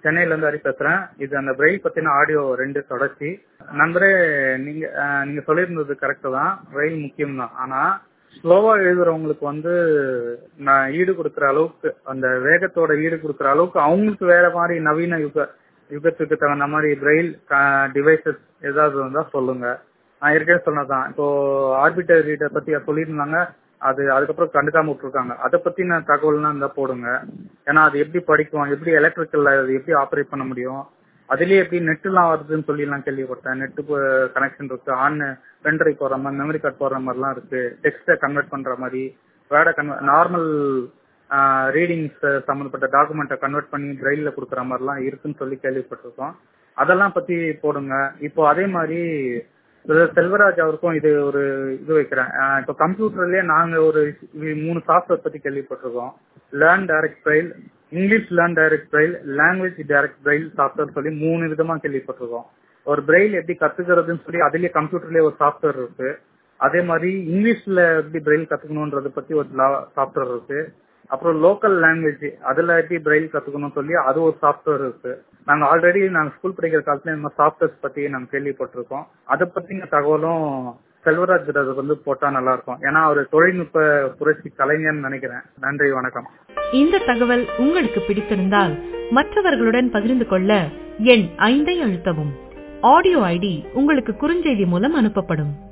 சென்னையில இருந்து ஹரி பேசுறேன் இது அந்த பிரெயில் பத்தின ஆடியோ ரெண்டு தொடர்ச்சி நண்பரே நீங்க அஹ், நீங்க சொல்லியிருந்தது கரெக்ட் தான் பிரெயில் முக்கியம் தான் ஆனா ஸ்லோவா எழுதுறவங்களுக்கு வந்து நான் ஈடு கொடுக்குற அளவுக்கு அந்த வேகத்தோட ஈடு கொடுக்குற அளவுக்கு அவங்களுக்கு வேற மாதிரி நவீன யுக யுகத்துக்கு தகுந்த மாதிரி பிரெயில் டிவைசஸ் ஏதாவது இருந்தா சொல்லுங்க நான் ஏற்கனவே சொன்னதான் இப்போ ஆர்பிட்டர் ரீடர் பத்தி சொல்லியிருந்தாங்க அது அதுக்கப்புறம் கண்டுக்காம விட்டுருக்காங்க அதை பத்தின தகவல்னா இருந்தா போடுங்க ஏன்னா அது எப்படி படிக்கும் எப்படி எலக்ட்ரிக்கல்ல அது எப்படி ஆப்ரேட் பண்ண முடியும் அதுலயே எப்படி நெட்லாம் வருதுன்னு சொல்லி எல்லாம் கேள்விப்பட்டேன் நெட்டு கனெக்ஷன் இருக்கு ஆன் பென்ட்ரை போடுற மாதிரி மெமரி கார்டு போடுற மாதிரிலாம் இருக்கு டெக்ஸ்ட்டை கன்வெர்ட் பண்ற மாதிரி வேர்டை கன்வெர்ட் நார்மல் ரீடிங்ஸ் சம்மந்தப்பட்ட டாக்குமெண்ட்டை கன்வெர்ட் பண்ணி பிரெயில கொடுக்குற மாதிரிலாம் இருக்குன்னு சொல்லி கேள்விப்பட்டிருக்கோம் அதெல்லாம் பத்தி போடுங்க இப்போ அதே மாதிரி பிரதர் செல்வராஜ் அவருக்கும் இது ஒரு இது வைக்கிறேன் அஹ் இப்போ கம்ப்யூட்டர்லயே நாங்க ஒரு இது மூணு சாஃப்ட்வேர் பத்தி கேள்விப்பட்டிருக்கோம் learn direct Braille English learn direct Braille language direct Braille software சொல்லி மூணு விதமா கேள்விப்பட்டிருக்கோம் ஒரு பிரெயில் எப்படி கத்துக்கிறதுன்னு சொல்லி அதுலயே கம்ப்யூட்டர்லயே ஒரு சாஃப்ட்வேர் இருக்கு அதே மாதிரி இங்கிலீஷ்ல எப்படி பிரெயில் கத்துக்கணும்ன்றத பத்தி ஒரு சாஃப்ட்வேர் இருக்கு அப்புறம் லோக்கல் லாங்குவேஜ் அதுல எப்படி பிரெயில் கத்துக்கணும்னு சொல்லி அது ஒரு சாஃப்ட்வேர் இருக்கு நாங்க ஆல்ரெடி நாங்க ஸ்கூல் படிக்கிற காலத்துல இந்த சாஃப்ட்வேர்ஸ் பத்தி நாங்க கேள்விப்பட்டிருக்கோம் அதை பத்தின தகவலும் செல்வராஜ் கிட்ட வந்து போட்டா நல்லா இருக்கும் ஏன்னா அவர் தொழில்நுட்ப புரட்சி கலைஞர்னு நினைக்கிறேன் நன்றி வணக்கம் இந்த தகவல் உங்களுக்கு பிடித்திருந்தால் மற்றவர்களுடன் பகிர்ந்து கொள்ள எண் ஐந்தை அழுத்தவும் ஆடியோ ஐடி உங்களுக்கு குறுஞ்செய்தி மூலம் அனுப்பப்படும்